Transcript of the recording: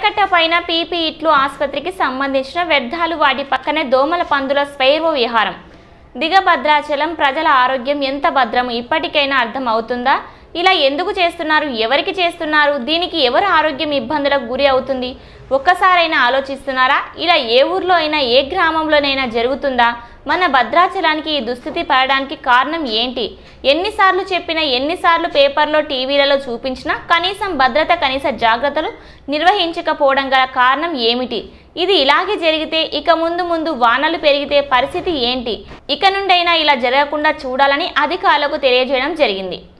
కరకట్ట పైన పీపీ ఇట్లు ఆసుపత్రికి సంబంధించిన వ్యర్థాలు వాటి పక్కనే దోమల పందుల స్వైర్వ విహారం దిగభద్రాచలం ప్రజల ఆరోగ్యం ఎంత భద్రము ఇప్పటికైనా అర్థం అవుతుందా ఇలా ఎందుకు చేస్తున్నారు ఎవరికి చేస్తున్నారు దీనికి ఎవరు ఆరోగ్యం ఇబ్బందులకు గురి అవుతుంది ఒక్కసారైనా ఆలోచిస్తున్నారా ఇలా ఏ ఊర్లో అయినా ఏ గ్రామంలోనైనా జరుగుతుందా మన భద్రాచలానికి ఈ దుస్థితి పడడానికి కారణం ఏంటి ఎన్నిసార్లు చెప్పినా ఎన్నిసార్లు పేపర్లో టీవీలలో చూపించినా కనీసం భద్రత కనీస జాగ్రత్తలు నిర్వహించకపోవడం గల కారణం ఏమిటి ఇది ఇలాగే జరిగితే ఇక ముందు ముందు వానలు పెరిగితే పరిస్థితి ఏంటి ఇక నుండైనా ఇలా జరగకుండా చూడాలని అధికారులకు తెలియజేయడం జరిగింది